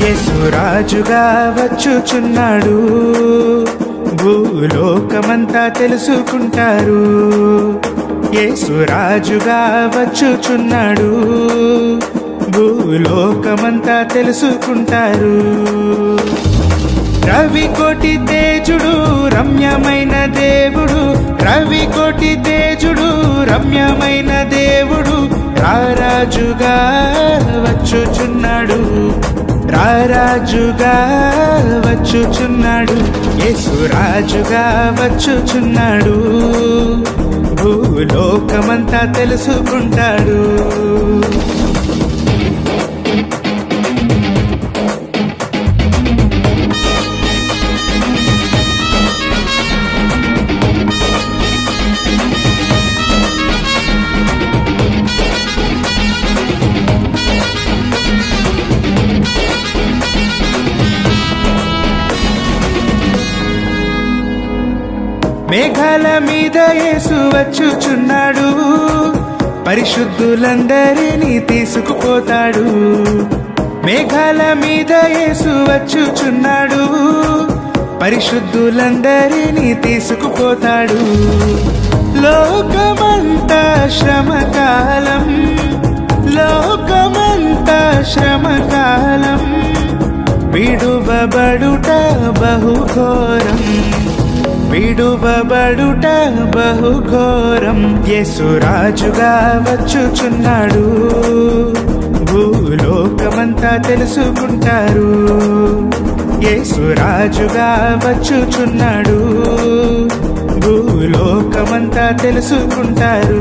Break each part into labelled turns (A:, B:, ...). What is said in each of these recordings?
A: యేసురాజుగా వచ్చుచున్నాడు భూలోకమంతా తెలుసుకుంటారు యేసురాజుగా వచ్చుచున్నాడు భూలోకమంతా తెలుసుకుంటారు రవి కోటి తేజుడు రమ్యమైన దేవుడు రవి కోటి తేజుడు రమ్యమైన దేవుడు రారాజుగా వచ్చుచున్నాడు రారాజుగా వచ్చుచున్నాడు యేసురాజుగా వచ్చుచున్నాడు భూలోకమంతా తెలుసుకుంటాడు మేఘాల మీద యేసు వచ్చుచున్నాడు పరిశుద్ధులందరినీ తీసుకుపోతాడు మేఘాల మీద యేసు వచ్చుచున్నాడు పరిశుద్ధులందరినీ తీసుకుపోతాడు లోకమంతా శ్రమకాలం లోకమంతా శ్రమకాలం విడువబడుట బహుఘోరం విడువబడుట బహుఘోరం యేసురాజుగా వచ్చుచున్నాడు భూలోకమంతా తెలుసుకుంటారు యేసురాజుగా వచ్చుచున్నాడు భూలోకమంతా తెలుసుకుంటారు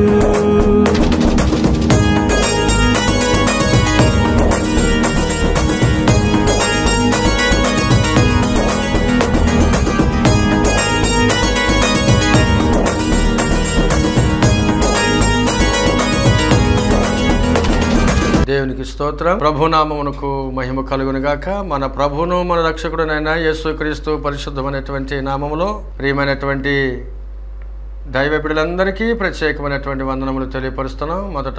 B: దేవునికి స్తోత్రం ప్రభునామమునకు మహిమ కలుగును గాక మన ప్రభును మన రక్షకుడునైన యేసుక్రీస్తు పరిశుద్ధమైనటువంటి నామములో ప్రియమైనటువంటి దైవ బిడ్డలందరికీ ప్రత్యేకమైనటువంటి వందనములు తెలియపరుస్తున్నాం మొదట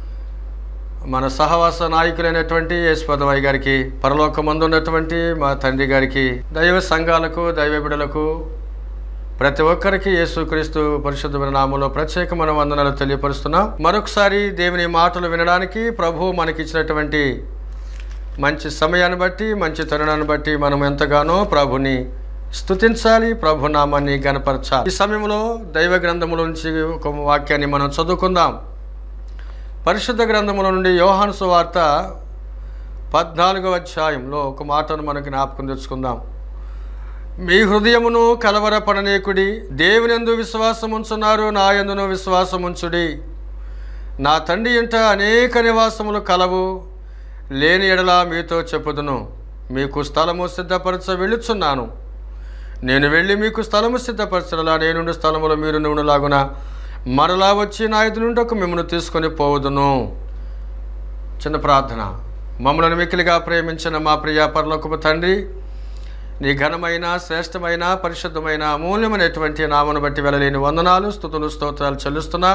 B: మన సహవాస నాయకులైనటువంటి యేసుపదవయ్య గారికి పరలోకమందు ఉన్నటువంటి మా తండ్రి గారికి దైవ సంఘాలకు దైవ బిడ్డలకు ప్రతి ఒక్కరికి యేసుక్రీస్తు పరిశుద్ధమైన నామంలో ప్రత్యేకమైన వందనాలు తెలియపరుస్తున్నాం మరొకసారి దేవుని మాటలు వినడానికి ప్రభు మనకిచ్చినటువంటి మంచి సమయాన్ని బట్టి మంచి తరుణాన్ని బట్టి మనం ఎంతగానో ప్రభుని స్తుతించాలి ప్రభు నామాన్ని గనపరచాలి ఈ సమయంలో దైవ గ్రంథములోంచి ఒక వాక్యాన్ని మనం చదువుకుందాం పరిశుద్ధ గ్రంథముల నుండి యోహాను సువార్త పద్నాలుగవ అధ్యాయంలో ఒక మాటను మనకు జ్ఞాపకం తెచ్చుకుందాం మీ హృదయమును కలవరపడనీకుడి దేవునియందు విశ్వాసం ఉంచున్నారు నా యందును విశ్వాసం ఉంచుడి నా తండ్రి ఇంట అనేక నివాసములు కలవు లేని ఎడల మీతో చెప్పుదును మీకు స్థలము సిద్ధపరచ వెళ్ళుచున్నాను నేను వెళ్ళి మీకు స్థలము సిద్ధపరచడలా నేనుండు స్థలములో మీరు నుండులాగున మరలా వచ్చి నా ఎదు నుండి ఒక మిమ్మల్ని తీసుకొని పోవదును చిన్న ప్రార్థన మమ్మల్ని మిక్కిలిగా ప్రేమించిన మా ప్రియ పరలోకపు తండ్రి నీ ఘనమైన శ్రేష్టమైన పరిశుద్ధమైన అమూల్యమైనటువంటి నామను బట్టి వెళ్ళలేని వందనాలు స్థుతులు స్తోత్రాలు చెల్లిస్తున్నా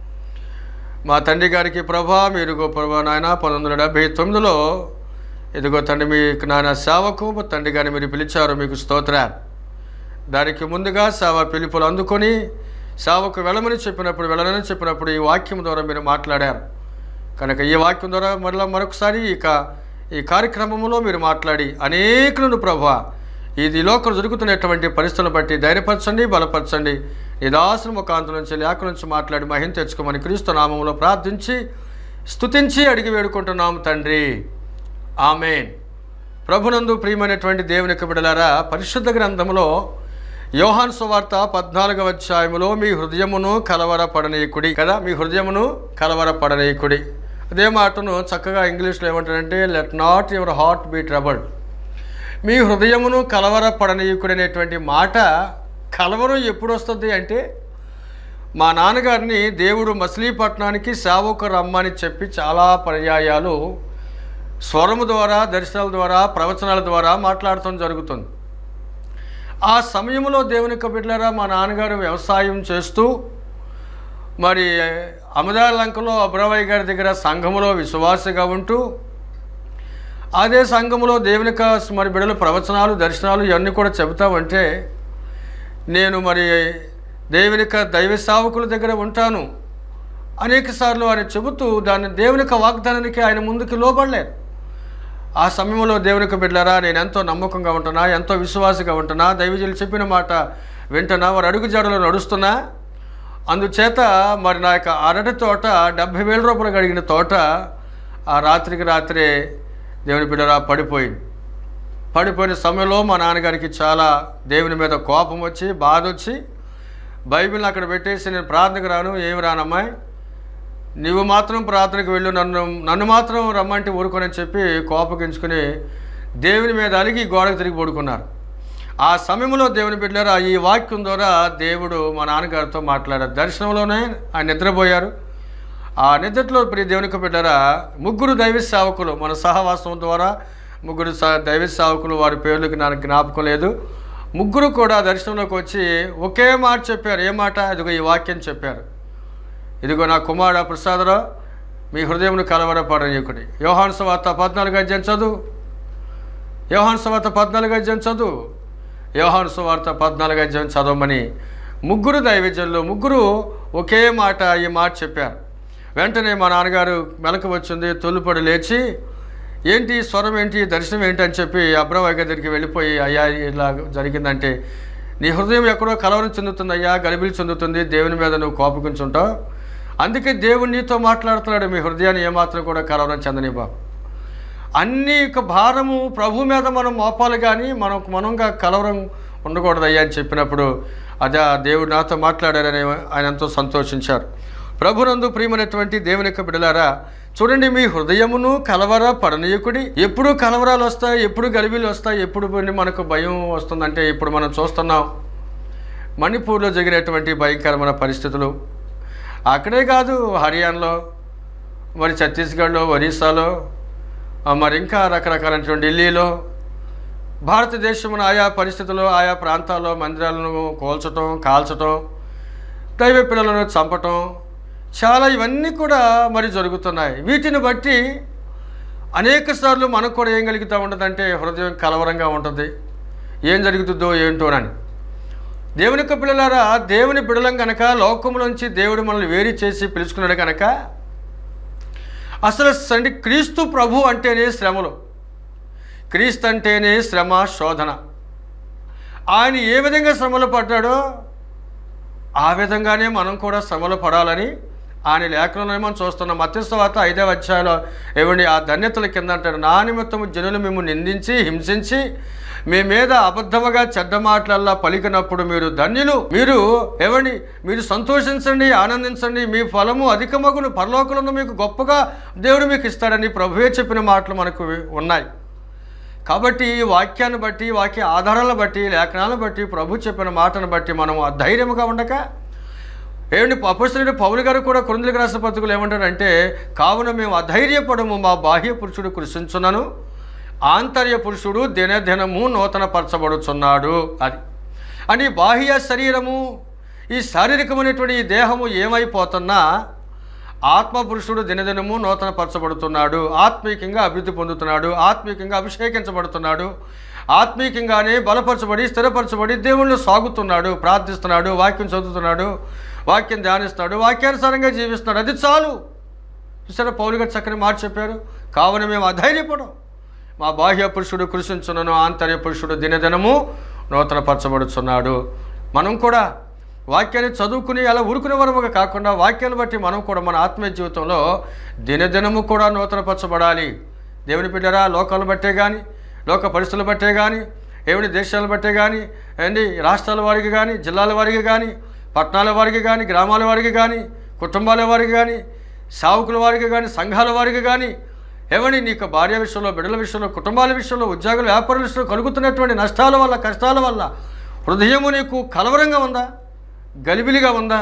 B: మా తండ్రి గారికి ప్రభా మీరు గో ప్రభా నాయన పంతొమ్మిది వందల డెబ్బై తొమ్మిదిలో ఇదిగో తండ్రి మీకు నాయన సేవకు మా తండ్రి గారిని మీరు పిలిచారు మీకు స్తోత్ర దానికి ముందుగా సేవ పిలుపులు అందుకొని సేవకు వెళ్ళమని చెప్పినప్పుడు వెళ్ళనని చెప్పినప్పుడు ఈ వాక్యం ద్వారా మీరు మాట్లాడారు కనుక ఈ వాక్యం ద్వారా మరలా మరొకసారి ఇక ఈ కార్యక్రమంలో మీరు మాట్లాడి అనేకులను ప్రభా ఇది లోకం జరుగుతున్నటువంటి పరిస్థితులను బట్టి ధైర్యపరచండి బలపరచండి ఈ దాసుని ముఖాంతం నుంచి లేఖ నుంచి మాట్లాడి మహిం తెచ్చుకోమని క్రీస్తు నామంలో ప్రార్థించి స్తుతించి అడిగి వేడుకుంటున్నాం తండ్రి ఆమెన్ ప్రభునందు ప్రియమైనటువంటి దేవుని యొక్క బిడలారా పరిశుద్ధ గ్రంథంలో యోహాన్ సువార్త పద్నాలుగవ అధ్యాయములో మీ హృదయమును కలవరపడనీయకుడి కదా మీ హృదయమును కలవరపడనీయకుడి అదే మాటను చక్కగా ఇంగ్లీష్లో ఏమంటారంటే let not your heart be troubled మీ హృదయమును కలవరపడనీయకుడు అనేటువంటి మాట కలవరం ఎప్పుడు వస్తుంది అంటే మా నాన్నగారిని దేవుడు మచిలీపట్నానికి సేవకు రమ్మని చెప్పి చాలా పర్యాయాలు స్వరము ద్వారా దర్శనాల ద్వారా ప్రవచనాల ద్వారా మాట్లాడటం జరుగుతుంది ఆ సమయంలో దేవుని యొక్క బిడ్డలారా మా నాన్నగారు వ్యవసాయం చేస్తూ మరి అమదాలంకలో అబ్రవయ్య గారి దగ్గర సంఘములో విశ్వాసగా ఉంటూ అదే సంఘంలో దేవుని యొక్క మరి బిడల ప్రవచనాలు దర్శనాలు ఇవన్నీ కూడా చెబుతామంటే నేను మరి దేవుని యొక్క దైవ సేవకుల దగ్గర ఉంటాను అనేక సార్లు ఆయన చెబుతూ దాన్ని దేవుని యొక్క వాగ్దానానికి ఆయన ముందుకు లోబడలేదు ఆ సమయంలో దేవుని యొక్క బిడ్డలారా నేను ఎంతో నమ్మకంగా ఉంటున్నా ఎంతో విశ్వాసంగా ఉంటున్నా దైవజులు చెప్పిన మాట వింటున్నా వారు అడుగు జాడలో నడుస్తున్నా అందుచేత మరి నా యొక్క అరటి తోట డెబ్భై వేల రూపాయలు అడిగిన తోట ఆ రాత్రికి రాత్రే దేవుని బిడ్డరా పడిపోయింది పడిపోయిన సమయంలో మా నాన్నగారికి చాలా దేవుని మీద కోపం వచ్చి బాధ వచ్చి బైబిల్ అక్కడ పెట్టేసి నేను ప్రార్థనకు రాను ఏమి రానమ్మాయి నువ్వు మాత్రం ప్రార్థనకు వెళ్ళు నన్ను నన్ను మాత్రం రమ్మంటే ఊరుకోనని చెప్పి కోపగించుకుని దేవుని మీద అలిగి గోడకు తిరిగి పడుకున్నారు ఆ సమయంలో దేవుని బిడ్డారా ఈ వాక్యం ద్వారా దేవుడు మా నాన్నగారితో మాట్లాడారు దర్శనంలోనే ఆయన నిద్రపోయారు ఆ నిద్రలో ప్రియ దేవునికి బిడ్డారా ముగ్గురు దైవ సేవకులు మన సహవాసం ద్వారా ముగ్గురు స దైవ సేవకులు వారి పేర్లకి నాకు జ్ఞాపకం లేదు ముగ్గురు కూడా దర్శనంలోకి వచ్చి ఒకే మాట చెప్పారు ఏ మాట ఇదిగో ఈ వాక్యం చెప్పారు ఇదిగో నా కుమారుడు ప్రసాదరావు మీ హృదయమును కలవరపడనీయకుడి యోహాను సవార్త పద్నాలుగు అధ్యాయం చదువు యోహాను సవార్త పద్నాలుగు అధ్యాయం చదువు యోహాను సువార్త పద్నాలుగు అధ్యాయం చదవమని ముగ్గురు దైవజనులు ముగ్గురు ఒకే మాట ఈ మాట చెప్పారు వెంటనే మా నాన్నగారు మెలకు వచ్చింది తొలిపడి లేచి ఏంటి స్వరం ఏంటి దర్శనం ఏంటి అని చెప్పి అబ్రవాయి దగ్గరికి వెళ్ళిపోయి అయ్యా ఇలా జరిగిందంటే నీ హృదయం ఎక్కడో కలవరం చెందుతుంది అయ్యా గలిబిలి చెందుతుంది దేవుని మీద నువ్వు కోపకుంచుంటావు అందుకే దేవుడు నీతో మాట్లాడుతున్నాడు మీ హృదయాన్ని ఏమాత్రం కూడా కలవరం చెందని బాబు అన్ని యొక్క భారము ప్రభు మీద మనం మోపాలి కానీ మనం మనంగా కలవరం ఉండకూడదు అయ్యా అని చెప్పినప్పుడు అదే ఆ దేవుడు నాతో మాట్లాడారని ఆయన ఎంతో సంతోషించారు ప్రభునందు ప్రియమైనటువంటి దేవుని యొక్క బిడలారా చూడండి మీ హృదయమును కలవర పడనీయకుడి ఎప్పుడు కలవరాలు వస్తాయి ఎప్పుడు గలిబిలు వస్తాయి ఎప్పుడు పోయి మనకు భయం వస్తుందంటే ఇప్పుడు మనం చూస్తున్నాం మణిపూర్లో జరిగినటువంటి భయంకరమైన పరిస్థితులు అక్కడే కాదు హర్యానాలో మరి ఛత్తీస్గఢ్లో ఒరిస్సాలో ఆ, మరి ఇంకా రకరకాలైనటువంటి ఢిల్లీలో భారతదేశంలో ఆయా పరిస్థితుల్లో ఆయా ప్రాంతాల్లో మందిరాలను కోల్చటం కాల్చటం దైవ పిల్లలను చంపటం చాలా ఇవన్నీ కూడా మరి జరుగుతున్నాయి వీటిని బట్టి అనేక సార్లు మనకు కూడా ఏం కలుగుతూ ఉంటుందంటే హృదయం కలవరంగా ఉంటుంది ఏం జరుగుతుందో ఏంటోనని దేవుని యొక్క పిల్లలారా దేవుని బిడలం కనుక లోకంలోంచి దేవుడు మనల్ని వేరు చేసి పిలుచుకున్నాడు కనుక అసలు సండి క్రీస్తు ప్రభు అంటేనే శ్రమలు క్రీస్తు అంటేనే శ్రమ శోధన ఆయన ఏ విధంగా శ్రమలు పడ్డాడో ఆ విధంగానే మనం కూడా శ్రమలు పడాలని ఆయన లేఖనంలో మనం చూస్తున్నాం మత్స్యవాత ఐదవ అధ్యాయంలో ఏమండి ఆ ధన్యతల కింద అంటాడు నా నిమిత్తము జనులు మేము నిందించి హింసించి మీ మీద అబద్ధముగా చెడ్డ మాటలల్లా పలికినప్పుడు మీరు ధన్యులు మీరు ఏమండి మీరు సంతోషించండి ఆనందించండి మీ ఫలము అధికమగును పరలోకంలో మీకు గొప్పగా దేవుడు మీకు ఇస్తాడని ప్రభువే చెప్పిన మాటలు మనకు ఉన్నాయి కాబట్టి ఈ వాక్యాన్ని బట్టి వాక్య ఆధారాలను బట్టి లేఖనాలను బట్టి ప్రభు చెప్పిన మాటను బట్టి మనం ధైర్యముగా ఉండక ఏమండి అపస్తుడు పౌలు గారు కూడా కొరిందులకు రాసిన పత్రికలు ఏమంటారంటే కావున మేము అధైర్యపడము మా బాహ్య పురుషుడు కృషించున్నాను ఆంతర్య పురుషుడు దినదినము నూతన పరచబడుచున్నాడు అది అని బాహ్య శరీరము ఈ శారీరకమైనటువంటి ఈ దేహము ఏమైపోతున్నా ఆత్మ పురుషుడు దినదినము నూతన పరచబడుతున్నాడు ఆత్మీయంగా అభివృద్ధి పొందుతున్నాడు ఆత్మీయంగా అభిషేకించబడుతున్నాడు ఆత్మీయంగానే బలపరచబడి స్థిరపరచబడి దేవుళ్ళు సాగుతున్నాడు ప్రార్థిస్తున్నాడు వాక్యం చదువుతున్నాడు వాక్యం ధ్యానిస్తాడు వాక్యానుసారంగా జీవిస్తున్నాడు అది చాలు చూసారా పౌలు గారు చక్కని మాట చెప్పారు కావున మేము అధైర్యపడం మా బాహ్య పురుషుడు కృషించున్నను ఆంతర్య పురుషుడు దినదినము నూతనపరచబడుచున్నాడు మనం కూడా వాక్యాన్ని చదువుకుని అలా ఊరుకునే వరముగా కాకుండా వాక్యాన్ని బట్టి మనం కూడా మన ఆత్మీయ జీవితంలో దినదినము కూడా నూతనపరచబడాలి దేవుని బిడ్డరా లోకాలను బట్టే కానీ లోక పరిస్థితులు బట్టే కానీ ఏమిటి దేశాలను బట్టే కానీ ఏంటి రాష్ట్రాల వారికి కానీ జిల్లాల వారికి కానీ పట్టణాల వారికి కానీ గ్రామాల వారికి కానీ కుటుంబాల వారికి కానీ సావుకుల వారికి కానీ సంఘాల వారికి కానీ ఏమని నీకు భార్య విషయంలో బిడ్డల విషయంలో కుటుంబాల విషయంలో ఉద్యోగుల వ్యాపారుల విషయంలో కలుగుతున్నటువంటి నష్టాల వల్ల కష్టాల వల్ల హృదయము నీకు కలవరంగా ఉందా గలిబిలిగా ఉందా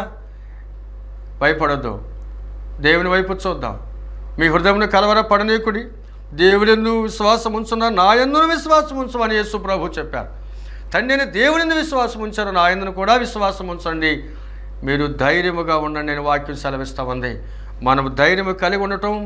B: భయపడద్దు దేవుని వైపు చూద్దాం మీ హృదయమును కలవర పడనీకుడి దేవుడెందు విశ్వాసం ఉంచున్న నా ఎందును విశ్వాసం ఉంచమని యేసు ప్రభు చెప్పారు తండ్రిని దేవుని విశ్వాసం ఉంచారు నా ఎందును కూడా విశ్వాసం ఉంచండి మీరు ధైర్యముగా ఉండండి నేను వాక్యం సెలవిస్తామంది మనం ధైర్యము కలిగి ఉండటం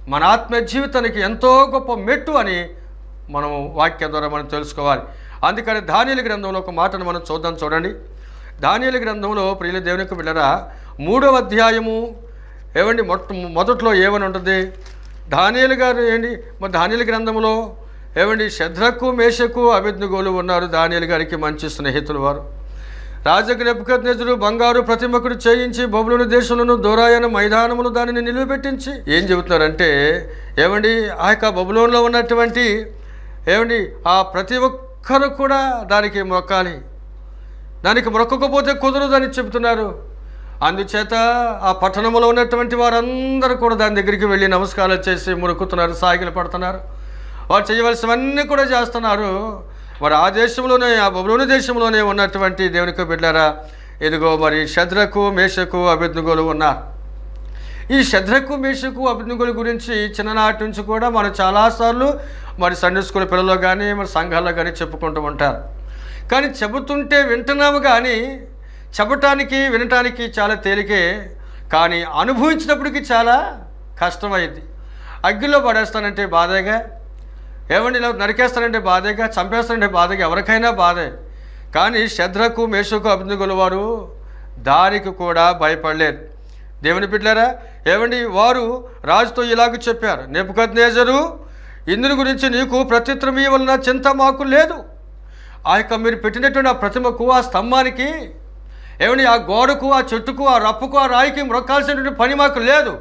B: మన ఆత్మ జీవితానికి ఎంతో గొప్ప మెట్టు అని మనం వాక్యం ద్వారా మనం తెలుసుకోవాలి అందుకని ధాన్యాల గ్రంథంలో ఒక మాటను మనం చూద్దాం చూడండి ధాన్యాల గ్రంథంలో ప్రియుల దేవునికి బిళ్ళరా మూడవ అధ్యాయము ఏమండి మొట్ట మొదట్లో ఏమని ఉంటుంది ధాన్యాలు గారు ఏంటి మరి ధాన్యాల గ్రంథంలో ఏమండి శద్రకు మేషకు అభిజ్ఞగోలు ఉన్నారు ధాన్యాలు గారికి మంచి స్నేహితులు వారు రాజకు నెప్పుకజ్ఞుడు బంగారు ప్రతిమకుడు చేయించి బబులుని దేశంలోను దూరాయన మైదానములు దానిని నిలువబెట్టించి ఏం చెబుతున్నారంటే ఏమండి ఆ యొక్క బబులోన్లో ఉన్నటువంటి ఏమండి ఆ ప్రతి ఒక్కరు కూడా దానికి మొక్కాలి దానికి మొక్కకపోతే కుదరదని చెబుతున్నారు అందుచేత ఆ పట్టణంలో ఉన్నటువంటి వారందరూ కూడా దాని దగ్గరికి వెళ్ళి నమస్కారాలు చేసి మురుకుతున్నారు సాగిలు పడుతున్నారు వారు చేయవలసినవన్నీ కూడా చేస్తున్నారు మరి ఆ దేశంలోనే ఆ బబులోని దేశంలోనే ఉన్నటువంటి దేవునికి బిడ్డారా ఇదిగో మరి శద్రకు మేషకు అభిజ్ఞుగోలు ఉన్నారు ఈ శద్రకు మేషకు అభిజ్ఞుగుల గురించి చిన్ననాటి నుంచి కూడా మనం చాలాసార్లు మరి సండే స్కూల్ పిల్లలు కానీ మరి సంఘాల్లో కానీ చెప్పుకుంటూ ఉంటారు కానీ చెబుతుంటే వింటున్నాము కానీ చెప్పటానికి వినటానికి చాలా తేలికే కానీ అనుభవించినప్పటికీ చాలా కష్టమైంది అగ్గిలో పడేస్తానంటే బాధేగా ఏమండి ఇలా నరికేస్తానంటే బాధేగా చంపేస్తానంటే బాధగా ఎవరికైనా బాధే కానీ శద్రకు మేషకు అభిజ్ఞుగుల వారు దానికి కూడా భయపడలేరు దేవుని బిడ్డారా ఏమండి వారు రాజుతో ఇలాగ చెప్పారు నెప్పుకద్నేజరు ఇందుని గురించి నీకు ప్రత్యుత్తరం ఇవ్వాలన్న చింత మాకు లేదు ఆ యొక్క మీరు పెట్టినటువంటి ఆ ప్రతిమకు ఆ స్తంభానికి ఏమండి ఆ గోడకు ఆ చెట్టుకు ఆ రప్పుకు ఆ రాయికి మొక్కాల్సినటువంటి పని మాకు లేదు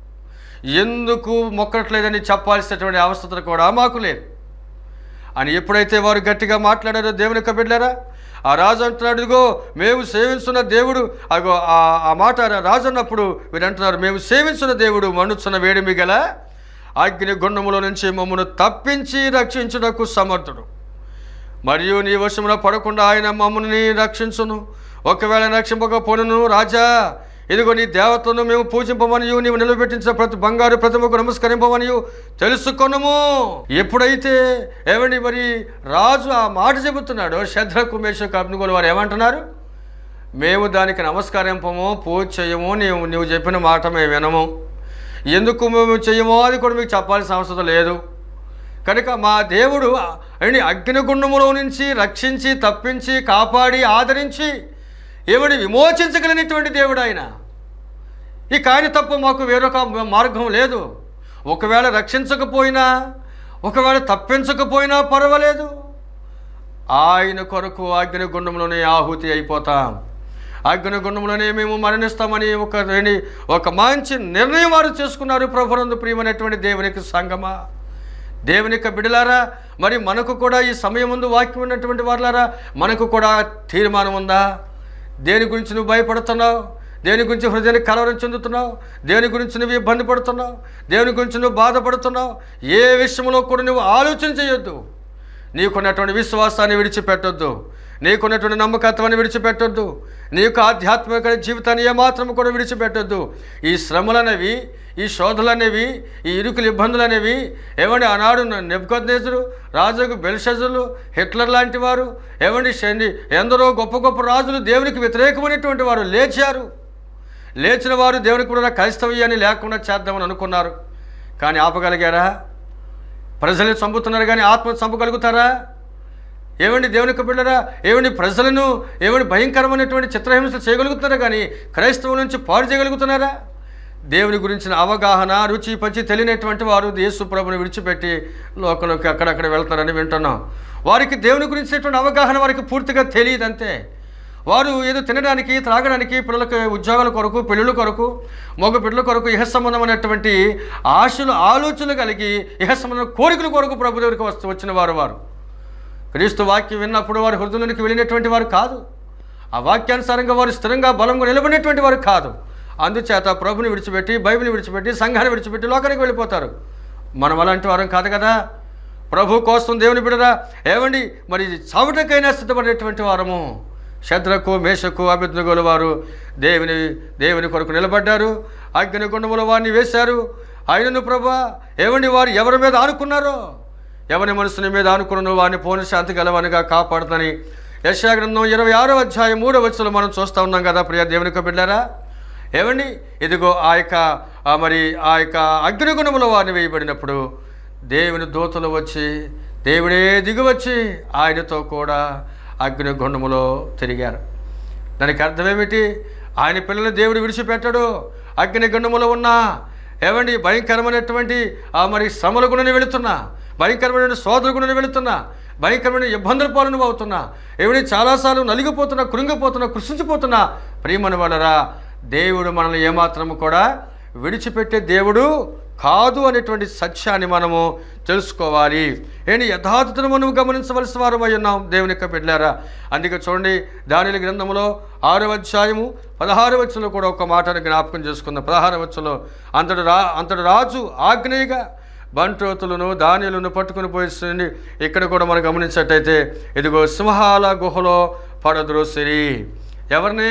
B: ఎందుకు మొక్కట్లేదని చెప్పాల్సినటువంటి అవసరం కూడా మాకు లేదు అని ఎప్పుడైతే వారు గట్టిగా మాట్లాడారో దేవుని యొక్క బిడ్డారా ఆ రాజు అంటున్నాడు ఇదిగో మేము సేవించున్న దేవుడు అగో ఆ ఆ మాట రాజు అన్నప్పుడు వీరు అంటున్నారు మేము సేవించిన దేవుడు మనుచున్న వేడిమి గల అగ్ని గుండములో నుంచి మమ్మను తప్పించి రక్షించుటకు సమర్థుడు మరియు నీ వశమున పడకుండా ఆయన మమ్మల్ని రక్షించును ఒకవేళ రక్షింపకపోనును రాజా ఇదిగో నీ దేవతను మేము పూజింపమనియు నీవు నిలబెట్టించిన ప్రతి బంగారు ప్రతిమకు నమస్కరింపమనియు తెలుసుకొనము ఎప్పుడైతే ఏమండి మరి రాజు ఆ మాట చెబుతున్నాడో శద్ర కుమేషకు అగ్నిగోలు వారు ఏమంటున్నారు మేము దానికి నమస్కరింపము పూజ చేయము నీవు నువ్వు చెప్పిన మాట మేము వినము ఎందుకు మేము చేయమో అది కూడా మీకు చెప్పాల్సిన అవసరం లేదు కనుక మా దేవుడు అని అగ్నిగుండములో నుంచి రక్షించి తప్పించి కాపాడి ఆదరించి ఏమని విమోచించగలిగినటువంటి దేవుడు ఆయన ఇక ఆయన తప్ప మాకు వేరొక మార్గం లేదు ఒకవేళ రక్షించకపోయినా ఒకవేళ తప్పించకపోయినా పర్వాలేదు ఆయన కొరకు అగ్నిగుండంలోనే ఆహుతి అయిపోతాం అగ్నిగుండంలోనే మేము మరణిస్తామని ఒక రేణి- ఒక మంచి నిర్ణయం వారు చేసుకున్నారు ప్రభునందు ప్రియమైనటువంటి దేవునికి సంగమా దేవుని యొక్క బిడలారా మరి మనకు కూడా ఈ సమయం ముందు వాక్యం ఉన్నటువంటి వారులారా మనకు కూడా తీర్మానం ఉందా దేని గురించి నువ్వు భయపడుతున్నావు దేని గురించి హృదయానికి కలవరం చెందుతున్నావు దేని గురించి నువ్వు ఇబ్బంది పడుతున్నావు దేని గురించి నువ్వు బాధపడుతున్నావు ఏ విషయంలో కూడా నువ్వు ఆలోచన చేయొద్దు నీకున్నటువంటి విశ్వాసాన్ని విడిచిపెట్టొద్దు నీకున్నటువంటి నమ్మకత్వాన్ని విడిచిపెట్టొద్దు నీకు ఆధ్యాత్మిక జీవితాన్ని ఏమాత్రం కూడా విడిచిపెట్టొద్దు ఈ శ్రమలనేవి ఈ శోధలనేవి ఈ ఇరుకులు ఇబ్బందులు అనేవి ఏమండి ఆనాడు నెబ్కొద్నేజరు రాజుకు బెల్షజులు హిట్లర్ లాంటి వారు ఏమండి శని ఎందరో గొప్ప గొప్ప రాజులు దేవునికి వ్యతిరేకమైనటువంటి వారు లేచారు లేచిన వారు దేవునికి కూడా క్రైస్తవ్యాన్ని లేకుండా చేద్దామని అనుకున్నారు కానీ ఆపగలిగారా ప్రజల్ని చంపుతున్నారు కానీ ఆత్మ చంపగలుగుతారా ఏమండి దేవునికి బిడ్డరా ఏమండి ప్రజలను ఏమండి భయంకరమైనటువంటి చిత్రహింస చేయగలుగుతున్నారా కానీ క్రైస్తవం నుంచి పాడు చేయగలుగుతున్నారా దేవుని గురించిన అవగాహన రుచి పచ్చి తెలియనటువంటి వారు యేసు ప్రభుని విడిచిపెట్టి లోకంలోకి అక్కడక్కడ వెళ్తారని వింటున్నాం వారికి దేవుని గురించినటువంటి అవగాహన వారికి పూర్తిగా తెలియదు అంతే వారు ఏదో తినడానికి త్రాగడానికి పిల్లలకి ఉద్యోగాల కొరకు పెళ్ళిళ్ళ కొరకు మగ బిడ్డల కొరకు ఇహ సంబంధమైనటువంటి ఆశలు ఆలోచనలు కలిగి ఇహ సంబంధం కోరికల కొరకు ప్రభు దగ్గరికి వస్తూ వచ్చిన వారు వారు క్రీస్తు వాక్యం విన్నప్పుడు వారి హృదయంలోనికి వెళ్ళినటువంటి వారు కాదు ఆ వాక్యానుసారంగా వారు స్థిరంగా బలంగా నిలబడినటువంటి వారు కాదు అందుచేత ప్రభుని విడిచిపెట్టి బైబిల్ని విడిచిపెట్టి సంఘాన్ని విడిచిపెట్టి లోకానికి వెళ్ళిపోతారు మనం అలాంటి వారం కాదు కదా ప్రభు కోసం దేవుని బిడరా ఏమండి మరి చావుటకైనా సిద్ధపడినటువంటి వారము శద్రకు మేషకు అభిజ్ఞగోలు వారు దేవుని దేవుని కొరకు నిలబడ్డారు అగ్ని గుండముల వారిని వేశారు ఆయనను ప్రభా ఏమండి వారు ఎవరి మీద ఆనుకున్నారో ఎవరి మనసుని మీద ఆనుకున్న వారిని పూర్ణ శాంతి గలవనిగా కాపాడుతాని యశాగ్రంథం ఇరవై ఆరో అధ్యాయం మూడో వచ్చులు మనం చూస్తూ ఉన్నాం కదా ప్రియ దేవుని యొక్క బిడ్డారా ఏమండి ఇదిగో ఆ యొక్క ఆ మరి ఆ యొక్క అగ్నిగుణములో వారిని వేయబడినప్పుడు దేవుని దూతలు వచ్చి దేవుడే దిగివచ్చి ఆయనతో కూడా అగ్నిగుండములో తిరిగారు దానికి అర్థమేమిటి ఆయన పిల్లలు దేవుడు విడిచిపెట్టడు అగ్నిగుండములో ఉన్న ఏమండి భయంకరమైనటువంటి ఆ మరి శ్రమల గుణని వెళుతున్నా భయంకరమైన సోదరు గుణని వెళుతున్నా భయంకరమైన ఇబ్బందుల పాలన అవుతున్నా ఏమిటి చాలాసార్లు నలిగిపోతున్నా కృంగిపోతున్నా కృషించిపోతున్నా ప్రియమని వలరా దేవుడు మనల్ని ఏమాత్రము కూడా విడిచిపెట్టే దేవుడు కాదు అనేటువంటి సత్యాన్ని మనము తెలుసుకోవాలి ఏంటి యథార్థతను మనం గమనించవలసిన వారమై ఉన్నాం దేవుని యొక్క బిడ్డారా అందుకే చూడండి దానిల గ్రంథంలో ఆరో అధ్యాయము పదహారు వచ్చంలో కూడా ఒక మాటను జ్ఞాపకం చేసుకుందాం పదహారు వచ్చంలో అంతటి రా అంతటి రాజు ఆగ్నేయగా బంట్రోతులను ధాన్యాలను పట్టుకుని పోయిస్తుంది ఇక్కడ కూడా మనం గమనించినట్టయితే ఇదిగో సింహాల గుహలో పడద్రోసిరి ఎవరిని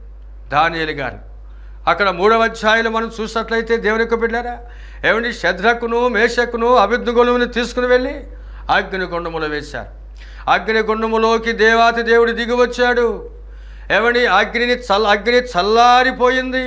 B: దానియలు గారు అక్కడ మూడవ అధ్యాయులు మనం చూసినట్లయితే దేవుని యొక్క బిడ్డారా ఏమండి శద్రకును మేషకును అభిజ్ఞుగులను తీసుకుని వెళ్ళి అగ్నిగుండములో వేశారు అగ్నిగుండములోకి దేవాతి దేవుడు దిగి వచ్చాడు ఏమండి అగ్నిని చల్ల అగ్ని చల్లారిపోయింది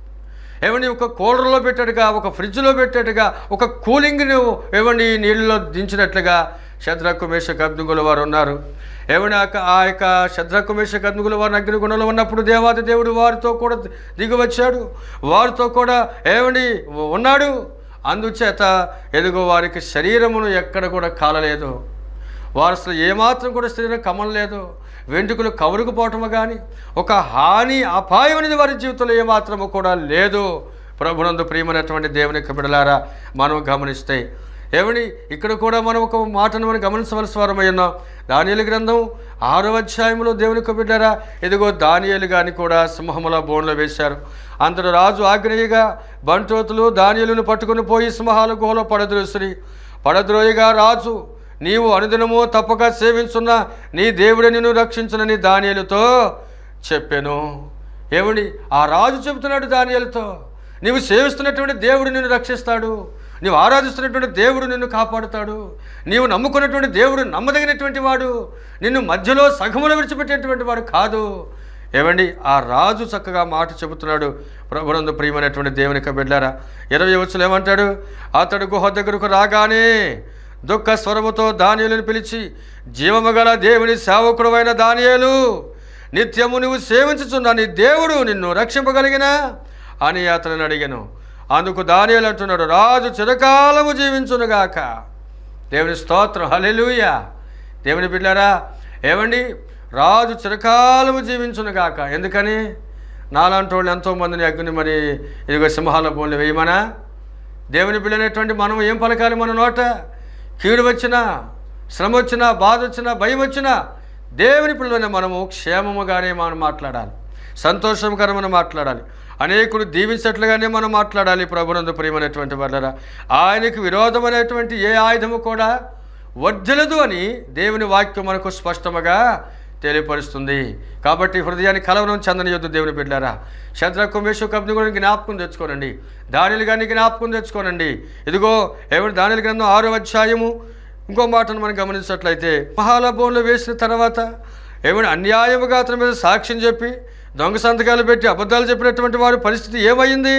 B: ఏమండి ఒక కూలర్లో పెట్టాడుగా ఒక ఫ్రిడ్జ్లో పెట్టాడుగా ఒక కూలింగ్ని ఏమండి నీళ్ళలో దించినట్లుగా శద్రకు మేష కబ్దుగుల వారు ఉన్నారు ఏమండి ఆ యొక్క- ఆ యొక్క శద్రకు మేష కబ్దుగుల వారిని అగ్నిగుణంలో ఉన్నప్పుడు దేవాది దేవుడు వారితో కూడా దిగి వచ్చాడు వారితో కూడా ఏమండి ఉన్నాడు అందుచేత ఎదుగో వారికి శరీరమును ఎక్కడ కూడా కాలలేదు వారు అసలు ఏమాత్రం కూడా శరీరం కమలలేదు వెంట్రుకలు కవురుకుపోవటము కానీ ఒక హాని అపాయం అనేది వారి జీవితంలో ఏమాత్రము కూడా లేదు ప్రభునందు ప్రియమైనటువంటి దేవుని యొక్క బిడలారా మనం గమనిస్తే ఏమని ఇక్కడ కూడా మనం ఒక మాటను మనం గమనించవలసిన వారమై ఉన్నాం దానియలు గ్రంథం ఆరో అధ్యాయంలో దేవుని యొక్క బిడ్డారా ఇదిగో దానియలు గాని కూడా సింహముల బోన్లో వేశారు అంతటి రాజు ఆగ్నేయగా బంటోతులు దానియలను పట్టుకుని పోయి సింహాల గుహలో పడద్రోసిరి పడద్రోయగా రాజు నీవు అనుదినము తప్పక సేవించున్న నీ దేవుడే నిన్ను రక్షించునని దానియలతో చెప్పాను ఏమండి ఆ రాజు చెబుతున్నాడు దానియలతో నీవు సేవిస్తున్నటువంటి దేవుడు నిన్ను రక్షిస్తాడు నీవు ఆరాధిస్తున్నటువంటి దేవుడు నిన్ను కాపాడుతాడు నీవు నమ్ముకున్నటువంటి దేవుడు నమ్మదగినటువంటి వాడు నిన్ను మధ్యలో సగములో విడిచిపెట్టేటువంటి వాడు కాదు ఏమండి ఆ రాజు చక్కగా మాట చెబుతున్నాడు ప్రభునందు ప్రియమైనటువంటి దేవుని యొక్క బిడ్డారా ఇరవై వచ్చులు ఏమంటాడు అతడు గుహ దగ్గరకు రాగానే దుఃఖ స్వరముతో దానియులను పిలిచి జీవము గల దేవుని సేవకుడమైన దానియేలు నిత్యము నువ్వు సేవించుచున్న నీ దేవుడు నిన్ను రక్షింపగలిగిన అని అతను అడిగాను అందుకు దానియేలు అంటున్నాడు రాజు చిరకాలము జీవించునుగాక దేవుని స్తోత్రం హల్లెలూయ దేవుని బిడ్డారా ఏమండి రాజు చిరకాలము జీవించునుగాక ఎందుకని నాలాంటి వాళ్ళు ఎంతోమందిని అగ్ని మరి ఇదిగో సింహాల బోన్లు వేయమనా దేవుని బిడ్డనేటువంటి మనం ఏం పలకాలి మన నోట కీడు వచ్చినా శ్రమ వచ్చినా బాధ వచ్చినా భయం వచ్చినా దేవుని పిల్లలైన మనము క్షేమముగానే మనం మాట్లాడాలి సంతోషకరమైన మాట్లాడాలి అనేకుడు దీవించట్లుగానే మనం మాట్లాడాలి ప్రభునందు ప్రియమైనటువంటి వాళ్ళరా ఆయనకు విరోధమైనటువంటి ఏ ఆయుధము కూడా వర్ధలదు అని దేవుని వాక్యం మనకు స్పష్టముగా తెలియపరుస్తుంది కాబట్టి హృదయాన్ని కలవరం చెందని యొద్దు దేవుని బిడ్డారా శత్ర కుమేశ్వ కబ్ని కూడా జ్ఞాపకం తెచ్చుకోనండి దానిలు కానీ జ్ఞాపకం తెచ్చుకోనండి ఇదిగో ఏమిటి దానిల గ్రంథం ఆరో అధ్యాయము ఇంకో మాటను మనం గమనించినట్లయితే మహాలభంలో వేసిన తర్వాత ఏమైనా అన్యాయముగా అతని మీద సాక్ష్యం చెప్పి దొంగ సంతకాలు పెట్టి అబద్ధాలు చెప్పినటువంటి వారి పరిస్థితి ఏమైంది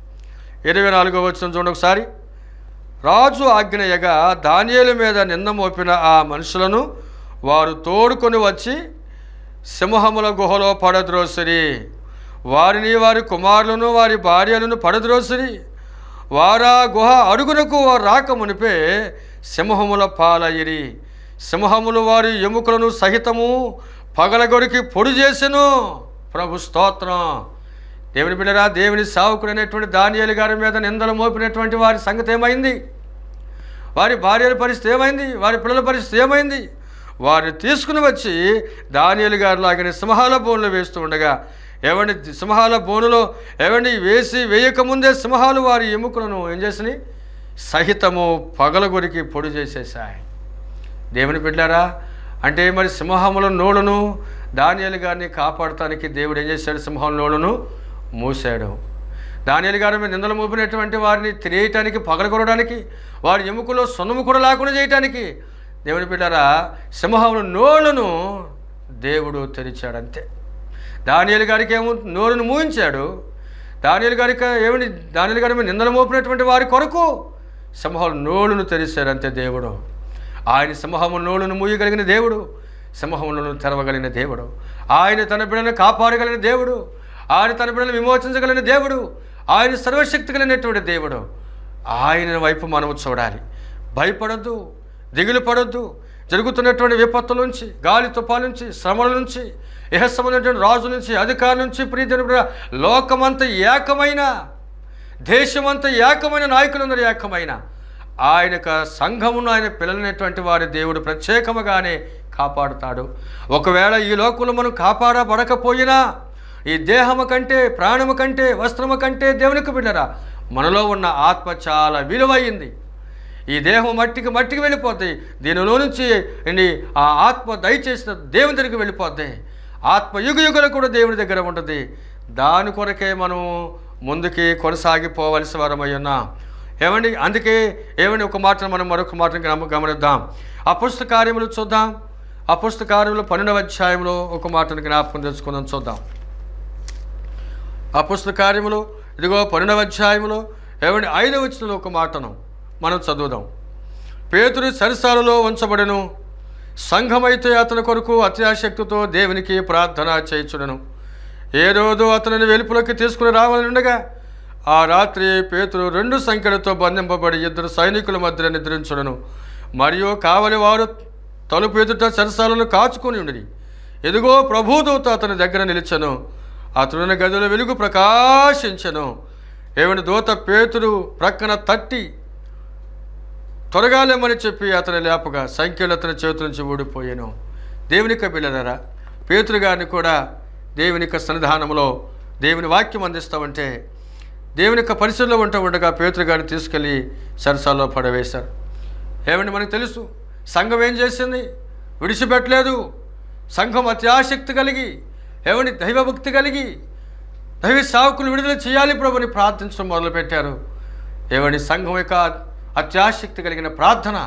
B: ఇరవై నాలుగో వచ్చిన చూడండి ఒకసారి రాజు ఆజ్ఞయగా దానియేలు మీద నింద మోపిన ఆ మనుషులను వారు తోడుకొని వచ్చి సింహముల గుహలో పడద్రోసిరి వారిని వారి కుమారులను వారి భార్యలను పడద్రోసిరి వారా గుహ అడుగునకు వారు రాక మునిపే సింహముల పాలయిరి సింహములు వారి ఎముకలను సహితము పగలగొరికి పొడి చేసెను ప్రభు స్తోత్రం దేవుని బిడ్డరా దేవుని సావుకుడు అనేటువంటి దానియేలు గారి మీద నిందలు మోపినటువంటి వారి సంగతి ఏమైంది వారి భార్యల పరిస్థితి ఏమైంది వారి పిల్లల పరిస్థితి ఏమైంది వారిని తీసుకుని వచ్చి దానియలు గారు లాగిన సింహాల బోన్లు వేస్తూ ఉండగా ఏమండి సింహాల బోనులో ఏమండి వేసి వేయకముందే సింహాలు వారి ఎముకలను ఏం చేసినాయి సహితము పగలగొరికి పొడి చేసేసాయి దేవుని బిడ్డారా అంటే మరి సింహముల నోడును దానియలు గారిని కాపాడటానికి దేవుడు ఏం చేశాడు సింహం నోడును మూసాడు దానియలు గారి మీద నిందలు మోపినటువంటి వారిని తినేయటానికి పగలగొరడానికి వారి ఎముకలో సొన్నము కూడా లేకుండా చేయటానికి దేవుని బిడ్డారా సింహముల నోళ్ళను దేవుడు తెరిచాడు అంతే దానియలు గారికి ఏమో నోరును మూయించాడు దానిలు గారి ఏమిటి దానిలు గారి మీద నిందలు మోపినటువంటి వారి కొరకు సింహాలు నోళ్ళను తెరిచారంతే దేవుడు ఆయన సింహము నోళ్ళను మూయగలిగిన దేవుడు సింహములను తెరవగలిగిన దేవుడు ఆయన తన బిడ్డలను కాపాడగలిగిన దేవుడు ఆయన తన బిడ్డలను విమోచించగలిగిన దేవుడు ఆయన సర్వశక్తి కలిగినటువంటి దేవుడు ఆయన వైపు మనము చూడాలి భయపడొద్దు దిగులు పడొద్దు జరుగుతున్నటువంటి విపత్తుల నుంచి గాలి తుఫాల నుంచి శ్రమల నుంచి ఇహస్సమైనటువంటి రాజు నుంచి అధికారుల నుంచి ప్రీతి లోకమంతా ఏకమైన దేశమంతా ఏకమైన నాయకులందరూ ఏకమైన ఆయన యొక్క సంఘమును ఆయన పిల్లలైనటువంటి వారి దేవుడు ప్రత్యేకముగానే కాపాడుతాడు ఒకవేళ ఈ లోకంలో మనం కాపాడబడకపోయినా ఈ దేహము కంటే ప్రాణము కంటే వస్త్రము కంటే దేవునికి బిడ్డరా మనలో ఉన్న ఆత్మ చాలా విలువైంది ఈ దేహం మట్టికి మట్టికి వెళ్ళిపోతాయి దీనిలో నుంచి ఏంటి ఆ ఆత్మ దయచేసిన దేవుని దగ్గరికి వెళ్ళిపోద్ది ఆత్మ యుగ యుగలు కూడా దేవుని దగ్గర ఉంటుంది దాని కొరకే మనం ముందుకి కొనసాగిపోవలసి వారమై ఉన్నాం ఏమండి అందుకే ఏమండి ఒక మాట మనం మరొక మాట గమ- గమనిద్దాం అపుస్తక కార్యములు చూద్దాం అపుస్తక కార్యములు పన్నెండవ అధ్యాయంలో ఒక మాటను జ్ఞాపకం తెచ్చుకుందాం చూద్దాం అపుస్తక కార్యములు ఇదిగో పన్నెండవ అధ్యాయములో ఏమండి ఐదవ వచ్చిన ఒక మాటను మనం చదువుదాం పేతురు సరిసాలలో ఉంచబడెను సంఘమైతే అతని కొరకు అత్యాశక్తితో దేవునికి ప్రార్థన చేయించుడను ఏ రోజు అతనిని వెలుపులోకి తీసుకుని రావాలని ఉండగా ఆ రాత్రి పేతురు రెండు సంఖ్యలతో బంధింపబడి ఇద్దరు సైనికుల మధ్య నిద్రించుడను మరియు కావలి వారు తలుపు ఎదుట సరసాలను కాచుకొని ఉండి ఎదుగో ప్రభుదూత అతని దగ్గర నిలిచెను అతనున్న గదిలో వెలుగు ప్రకాశించెను ఏమని దూత పేతురు ప్రక్కన తట్టి త్వరగా లేమని చెప్పి అతని లేపగా సంఖ్యలు అతని చేతి నుంచి ఊడిపోయాను దేవునిక బిళ్ళదరా పేతురు గారిని కూడా దేవుని యొక్క సన్నిధానంలో దేవుని వాక్యం అందిస్తామంటే దేవుని యొక్క పరిసరలో ఉంటూ ఉండగా పేతురు గారిని తీసుకెళ్ళి సరసాల్లో పడవేశారు ఏమండి మనకు తెలుసు సంఘం ఏం చేసింది విడిచిపెట్టలేదు సంఘం అత్యాసక్తి కలిగి ఏమండి దైవభక్తి కలిగి దైవ సావుకులు విడుదల చేయాలి ప్రభుని ప్రార్థించడం మొదలుపెట్టారు ఏమండి సంఘం యొక్క అత్యాసక్తి కలిగిన ప్రార్థన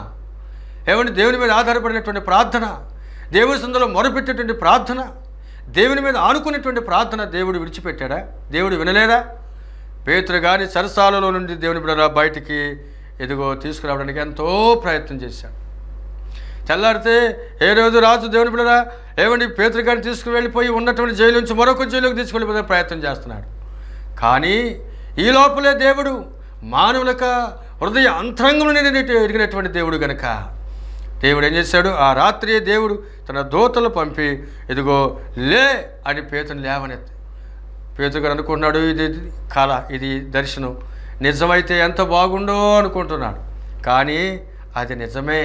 B: ఏమండి దేవుని మీద ఆధారపడినటువంటి ప్రార్థన దేవుని సందులో మొరపెట్టేటువంటి ప్రార్థన దేవుని మీద ఆనుకునేటువంటి ప్రార్థన దేవుడు విడిచిపెట్టాడా దేవుడు వినలేదా పేతురు గాని సరసాలలో నుండి దేవుని బిడ్డ బయటికి ఎదుగో తీసుకురావడానికి ఎంతో ప్రయత్నం చేశాడు తెల్లారితే ఏ రోజు రాజు దేవుని బిడ్డరా ఏమండి పేతురు గారిని తీసుకువెళ్ళిపోయి ఉన్నటువంటి జైలు నుంచి మరొక జైలుకి తీసుకెళ్ళిపోతే ప్రయత్నం చేస్తున్నాడు కానీ ఈ లోపలే దేవుడు మానవులక హృదయ అంతరంగం ఎరిగినటువంటి దేవుడు గనక దేవుడు ఏం చేశాడు ఆ రాత్రి దేవుడు తన దూతలు పంపి ఇదిగో లే అని పేతుని లేవనెత్తి పేతురు గారు అనుకుంటున్నాడు ఇది కళ ఇది దర్శనం నిజమైతే ఎంత బాగుండో అనుకుంటున్నాడు కానీ అది నిజమే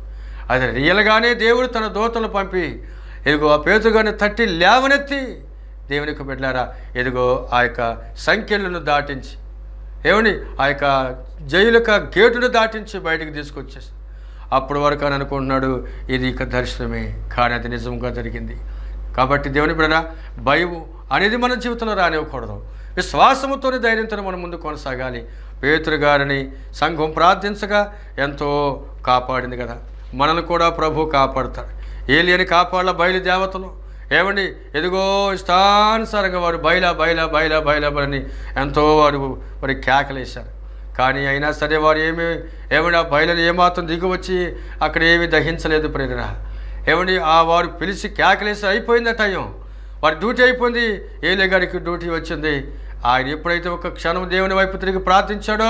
B: అది రియల్గానే దేవుడు తన దూతలు పంపి ఇదిగో ఆ పేతురు గారిని తట్టి లేవనెత్తి దేవునికి బిడ్డారా ఇదిగో ఆ యొక్క సంఖ్యలను దాటించి ఏమండి ఆ యొక్క జైలు యొక్క గేటును దాటించి బయటకు తీసుకొచ్చేసి అప్పటి వరకు అని అనుకుంటున్నాడు ఇది ఇక దర్శనమే కానీ అది నిజంగా జరిగింది కాబట్టి దేవుని బిడ్డ భయం అనేది మన జీవితంలో రానివ్వకూడదు విశ్వాసముతోని ధైర్యంతో మనం ముందు కొనసాగాలి పేతురు గారిని సంఘం ప్రార్థించగా ఎంతో కాపాడింది కదా మనల్ని కూడా ప్రభు కాపాడుతాడు ఏలియని కాపాడాల బయలు దేవతలు ఏమండి ఎదుగో ఇష్టానుసారంగా వారు బయలా బయలా బయలా బయలా అని ఎంతో వారు మరి కేకలేశారు కానీ అయినా సరే వారు ఏమి ఏమండి ఆ బయలుని ఏమాత్రం దిగువచ్చి అక్కడ ఏమీ దహించలేదు ప్రేరణ ఏమండి ఆ వారు పిలిచి కేకలేసి అయిపోయింది ఆ టైం వారి డ్యూటీ అయిపోయింది ఏలే గారికి డ్యూటీ వచ్చింది ఆయన ఎప్పుడైతే ఒక క్షణం దేవుని వైపు తిరిగి ప్రార్థించాడో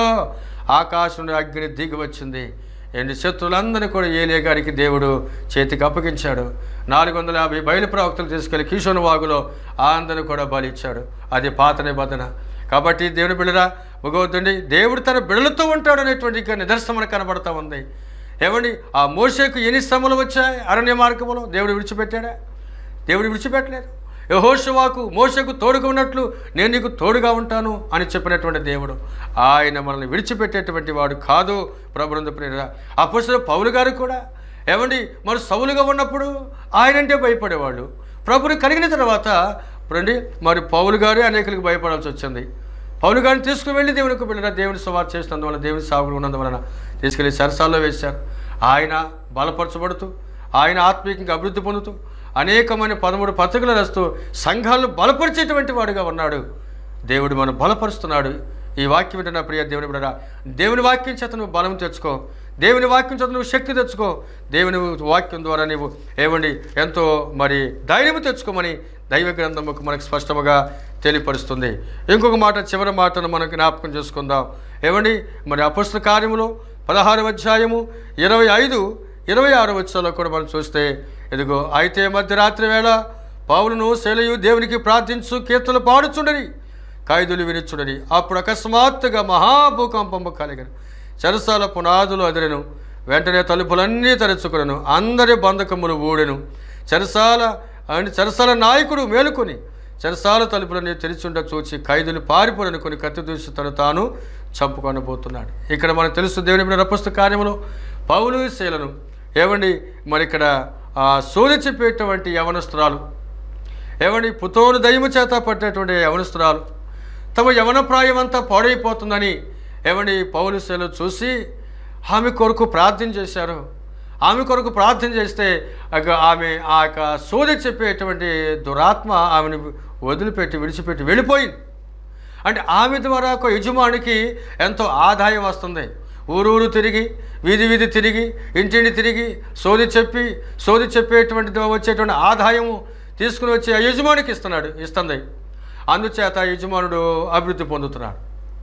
B: ఆకాశం నుండి అగ్ని దిగి వచ్చింది ఎండి శత్రులందరినీ కూడా ఏలే గారికి దేవుడు చేతికి అప్పగించాడు నాలుగు వందల యాభై బయలు ప్రవక్తలు తీసుకెళ్లి కిషోన్ వాగులో ఆ అందరిని కూడా బలిచ్చాడు అది పాత నిబంధన కాబట్టి దేవుని బిడ్డరా మగవద్దండి దేవుడు తన బిడలతో ఉంటాడు అనేటువంటి ఇక నిదర్శనం మనకు కనబడతా ఉంది ఏమండి ఆ మోషకు ఎన్ని శ్రమలు వచ్చాయి అరణ్య మార్గములో దేవుడు విడిచిపెట్టాడా దేవుడు విడిచిపెట్టలేదు యహోషవాకు మోషకు తోడుగా ఉన్నట్లు నేను నీకు తోడుగా ఉంటాను అని చెప్పినటువంటి దేవుడు ఆయన మనల్ని విడిచిపెట్టేటువంటి వాడు కాదు ప్రభునంద ప్రేర అప్పుడు పౌలు గారు కూడా ఏమండి మరి సౌలుగా ఉన్నప్పుడు ఆయనంటే భయపడేవాళ్ళు ప్రభుని కలిగిన తర్వాత రండి మరి పౌలు గారు అనేకులకు భయపడాల్సి వచ్చింది పౌలు గారిని తీసుకువెళ్ళి దేవునికి వెళ్ళిన దేవుని సువార్ చేసినందువల్ల దేవుని సాగులు ఉన్నందువలన తీసుకెళ్ళి సరసాల్లో వేశారు ఆయన బలపరచబడుతూ ఆయన ఆత్మీయంగా అభివృద్ధి పొందుతూ అనేకమైన పదమూడు పత్రికలు రాస్తూ సంఘాలను బలపరిచేటువంటి వాడుగా ఉన్నాడు దేవుడు మనం బలపరుస్తున్నాడు ఈ వాక్యం వింటున్న ప్రియ దేవుని బిడ్డరా దేవుని వాక్యం చేత నువ్వు బలం తెచ్చుకో దేవుని వాక్యం చేత నువ్వు శక్తి తెచ్చుకో దేవుని వాక్యం ద్వారా నీవు ఏమండి ఎంతో మరి ధైర్యం తెచ్చుకోమని దైవ గ్రంథముకు మనకు స్పష్టముగా తెలియపరుస్తుంది ఇంకొక మాట చివరి మాటను మనం జ్ఞాపకం చేసుకుందాం ఏమండి మరి అపుస్తక కార్యములు పదహారు అధ్యాయము ఇరవై ఐదు ఇరవై ఆరు వచ్చాలో కూడా మనం చూస్తే ఇదిగో అయితే మధ్యరాత్రి వేళ పౌలును శైలయు దేవునికి ప్రార్థించు కీర్తనలు పాడుచుండని ఖైదులు వినిచుడని అప్పుడు అకస్మాత్తుగా మహాభూకంపము కలిగను చెరసాల పునాదులు అదిరెను వెంటనే తలుపులన్నీ తెరుచుకును అందరి బంధకములు ఊడెను చెరసాల అండ్ చెరసాల నాయకుడు మేలుకొని చెరసాల తలుపులన్నీ తెరిచుండ చూచి ఖైదులు పారిపోరనుకొని కత్తి దూసి తను తాను చంపుకొనబోతున్నాడు ఇక్కడ మనకు తెలుసు దేవుని మీద రపస్తు కార్యములో పౌలు శీలను ఏమండి మరి ఇక్కడ ఆ సూర్య చెప్పేటువంటి యవనస్త్రాలు ఏమండి పుతోను దయము చేత పట్టేటువంటి యవనస్త్రాలు తమ యవన ప్రాయం అంతా పాడైపోతుందని ఏమండి పౌలుసేలు చూసి ఆమె కొరకు ప్రార్థన చేశారు ఆమె కొరకు ప్రార్థన చేస్తే ఇక ఆమె ఆ యొక్క సోది చెప్పేటువంటి దురాత్మ ఆమెను వదిలిపెట్టి విడిచిపెట్టి వెళ్ళిపోయింది అంటే ఆమె ద్వారా ఒక యజమానికి ఎంతో ఆదాయం వస్తుంది ఊరూరు తిరిగి వీధి వీధి తిరిగి ఇంటింటి తిరిగి సోది చెప్పి సోది చెప్పేటువంటి వచ్చేటువంటి ఆదాయము తీసుకుని వచ్చి ఆ యజమానికి ఇస్తున్నాడు ఇస్తుంది అందుచేత ఆ యజమానుడు అభివృద్ధి పొందుతున్నాడు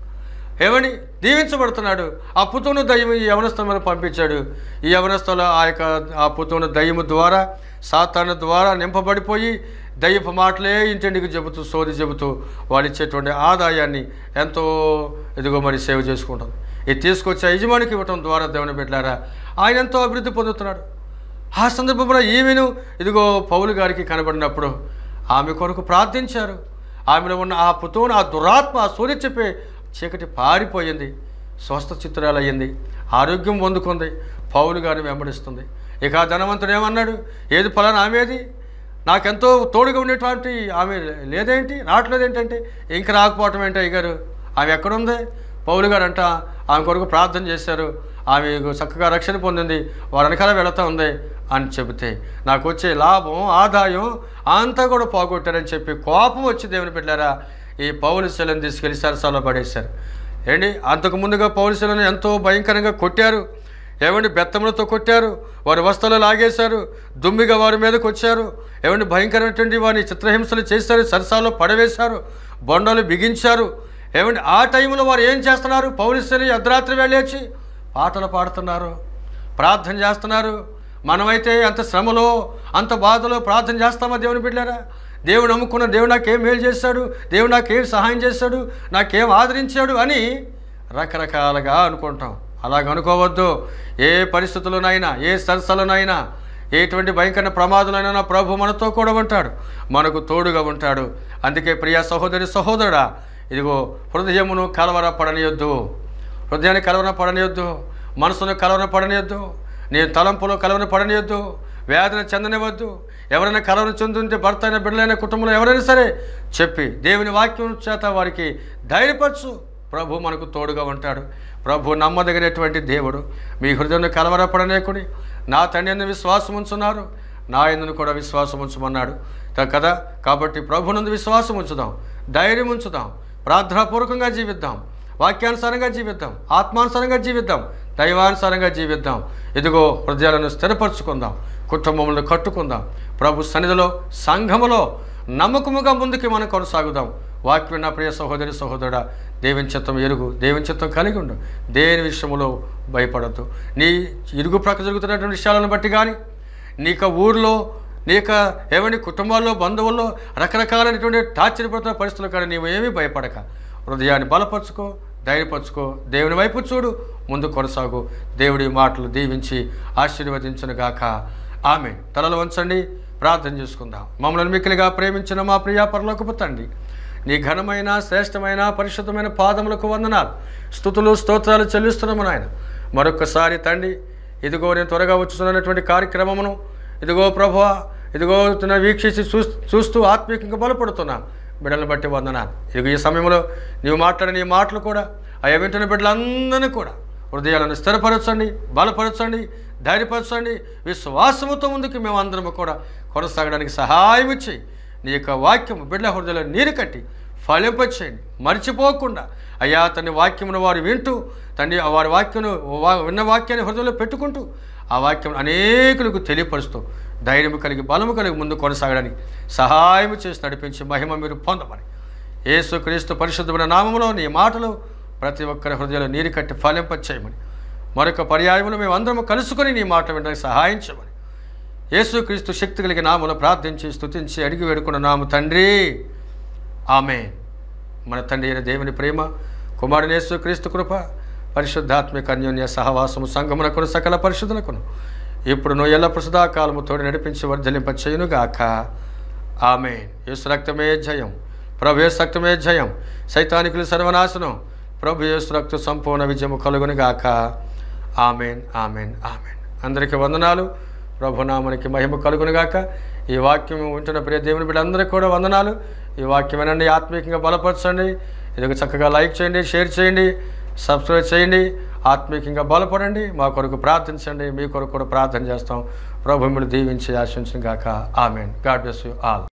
B: ఏమని దీవించబడుతున్నాడు ఆ పుతువును దయ్యము ఈ యవనస్థల మీద పంపించాడు ఈ యవనస్థల ఆ యొక్క ఆ పుతువును దయ్యము ద్వారా సాతాను ద్వారా నింపబడిపోయి దయ్యపు మాటలే ఇంటింటికి చెబుతూ సోది చెబుతూ వాళ్ళు ఇచ్చేటువంటి ఆదాయాన్ని ఎంతో ఇదిగో మరి సేవ్ చేసుకుంటుంది ఇది తీసుకొచ్చి ఆ యజమానికి ఇవ్వటం ద్వారా దేవుని పెట్టారా ఆయన ఎంతో అభివృద్ధి పొందుతున్నాడు ఆ సందర్భంలో ఈమెను ఇదిగో పౌలు గారికి కనబడినప్పుడు ఆమె కొరకు ప్రార్థించారు ఆమెలో ఉన్న ఆ పుతువును ఆ దురాత్మ ఆ సూర్య చెప్పే చీకటి పారిపోయింది స్వస్థ చిత్రాలు అయ్యింది ఆరోగ్యం పొందుకుంది పౌలు గారిని వెంబడిస్తుంది ఇక ఆ ధనవంతుడు ఏమన్నాడు ఏది ఫలానా ఆమెది నాకెంతో తోడుగా ఉండేటువంటి ఆమె లేదేంటి రావట్లేదు ఏంటంటే ఇంక రాకపోవటం ఏంటి అయ్యగారు ఆమె ఎక్కడుంది పౌలు గారు అంట ఆమె కొరకు ప్రార్థన చేశారు ఆమె చక్కగా రక్షణ పొందింది వారి వెనకాల వెళుతూ ఉంది అని చెబితే నాకు వచ్చే లాభం ఆదాయం అంతా కూడా పోగొట్టారని చెప్పి కోపం వచ్చి దేవుని పెట్టారా ఈ పౌలు శిలను తీసుకెళ్లి సరసాలో పడేశారు ఏంటి అంతకు ముందుగా పౌలు శిలను ఎంతో భయంకరంగా కొట్టారు ఏమండి బెత్తములతో కొట్టారు వారి వస్త్రాలు లాగేశారు దుమ్మిగా వారి మీదకి వచ్చారు ఏమండి భయంకరమైనటువంటి వారిని చిత్రహింసలు చేశారు సరసాలో పడవేశారు బొండలు బిగించారు ఏమండి ఆ టైంలో వారు ఏం చేస్తున్నారు పౌలిస్తుని అర్ధరాత్రి వెళ్ళేసి పాటలు పాడుతున్నారు ప్రార్థన చేస్తున్నారు మనమైతే అంత శ్రమలో అంత బాధలో ప్రార్థన చేస్తామా దేవుని బిడ్డారా దేవుడు నమ్ముకున్న దేవుడు నాకేం మేలు చేశాడు దేవుడు నాకేం సహాయం చేశాడు నాకేం ఆదరించాడు అని రకరకాలుగా అనుకుంటాం అలాగ అనుకోవద్దు ఏ పరిస్థితుల్లోనైనా ఏ సరసలోనైనా ఎటువంటి భయంకర ప్రమాదాలైనా నా ప్రభు మనతో కూడా ఉంటాడు మనకు తోడుగా ఉంటాడు అందుకే ప్రియ సహోదరి సహోదరుడా ఇదిగో హృదయమును కలవర పడనియొద్దు హృదయాన్ని కలవర పడనియొద్దు మనసును కలవర పడనియొద్దు నీ తలంపులో కలవర పడనియొద్దు వ్యాధిని చెందనివద్దు ఎవరైనా కలవర చెందుంటే భర్త అయిన బిడ్డలైన కుటుంబంలో ఎవరైనా సరే చెప్పి దేవుని వాక్యం చేత వారికి ధైర్యపరచు ప్రభు మనకు తోడుగా ఉంటాడు ప్రభు నమ్మదగినటువంటి దేవుడు మీ హృదయం కలవరపడనేకుడి నా తండ్రి ఎందు విశ్వాసం ఉంచున్నారు నా ఎందును కూడా విశ్వాసం ఉంచమన్నాడు త- కదా కాబట్టి ప్రభునందు విశ్వాసం ఉంచుదాం ధైర్యం ఉంచుదాం ప్రార్థనాపూర్వకంగా జీవిద్దాం వాక్యానుసారంగా జీవిద్దాం ఆత్మానుసారంగా జీవిద్దాం దైవానుసారంగా జీవిద్దాం ఇదిగో హృదయాలను స్థిరపరచుకుందాం కుటుంబములను కట్టుకుందాం ప్రభు సన్నిధిలో సంఘములో నమ్మకముగా ముందుకి మనం కొనసాగుదాం వాక్యం నా ప్రియ సహోదరి సహోదరుడా దేవుని చిత్తం ఎరుగు దేవుని చిత్తం కలిగి ఉండు దేని విషయంలో భయపడద్దు నీ ఇరుగు ప్రక్క జరుగుతున్నటువంటి విషయాలను బట్టి కానీ నీక ఊర్లో నీక ఏమని కుటుంబాల్లో బంధువుల్లో రకరకాలైనటువంటి టార్చర్ పడుతున్న పరిస్థితులు కానీ నీవు ఏమీ భయపడక హృదయాన్ని బలపరుచుకో ధైర్యపరచుకో దేవుని వైపు చూడు ముందు కొనసాగు దేవుడి మాటలు దీవించి ఆశీర్వదించును గాక ఆమె తలలు వంచండి ప్రార్థన చేసుకుందాం మమ్మల్ని మిక్కిలిగా ప్రేమించిన మా ప్రియా పరలోకపు తండ్రి నీ ఘనమైన శ్రేష్టమైన పరిశుద్ధమైన పాదములకు వందనాలు స్థుతులు స్తోత్రాలు చెల్లిస్తున్నాము నాయన మరొకసారి తండ్రి ఇదిగో నేను త్వరగా వచ్చుతున్నటువంటి కార్యక్రమమును ఇదిగో ప్రభు ఇదిగో నా వీక్షించి చూ చూస్తూ ఆత్మీయంగా బలపడుతున్నా బిడ్డలను బట్టి వందనాలు ఇదిగో ఈ సమయంలో నీవు మాట్లాడిన నీ మాటలు కూడా ఆ వింటున్న బిడ్డలందరినీ కూడా హృదయాలను స్థిరపరచండి బలపరచండి ధైర్యపరచండి విశ్వాసముతో ముందుకు మేము అందరము కూడా కొనసాగడానికి సహాయం ఇచ్చి నీ యొక్క వాక్యం బిడ్డల హృదయంలో నీరు కట్టి ఫలింపచేయండి మర్చిపోకుండా అయ్యా తన వాక్యమును వారు వింటూ తండ్రి వారి వాక్యను వా- విన్న వాక్యాన్ని హృదయంలో పెట్టుకుంటూ ఆ వాక్యం అనేకులకు తెలియపరుస్తూ ధైర్యం కలిగి బలము కలిగి ముందు కొనసాగడానికి సహాయం చేసి నడిపించి మహిమ మీరు పొందమని యేసుక్రీస్తు పరిశుద్ధమైన నామములో నీ మాటలు ప్రతి ఒక్కరి హృదయంలో నీరు కట్టి ఫలింప చేయమని మరొక పర్యాయములు మేము అందరము కలుసుకొని నీ మాట వినడానికి సహాయం చేయమని యేసుక్రీస్తు శక్తి కలిగిన నామములో ప్రార్థించి స్తుతించి అడిగి వేడుకున్న నాము తండ్రి ఆమె మన తండ్రి అయిన దేవుని ప్రేమ కుమారుని యేసుక్రీస్తు కృప పరిశుద్ధాత్మిక అన్యోన్య సహవాసము సంగమునకును సకల పరిశుద్ధులకును ఇప్పుడు నువ్వు ఎల్ల ప్రసదాకాలము తోడి నడిపించి వర్ధలింప చేయునుగాక ఆమె యేసు రక్తమే జయం ప్రభు యేసు రక్తమే జయం సైతానికులు సర్వనాశనం ప్రభు యేసు రక్త సంపూర్ణ విజయము కలుగునుగాక ఆమెన్ ఆమెన్ ఆమెన్ అందరికీ వందనాలు ప్రభునామనికి మహిమ కలుగునుగాక ఈ వాక్యం వింటున్న ప్రియ దేవుని బిడ్డలందరికీ కూడా వందనాలు ఈ వాక్యం వినండి ఆత్మీయంగా బలపరచండి ఇది చక్కగా లైక్ చేయండి షేర్ చేయండి సబ్స్క్రైబ్ చేయండి ఆత్మీయంగా బలపడండి మా కొరకు ప్రార్థించండి మీ కొరకు కూడా ప్రార్థన చేస్తాం ప్రభు మిమ్మల్ని దీవించి ఆశించిన గాక amen God bless you all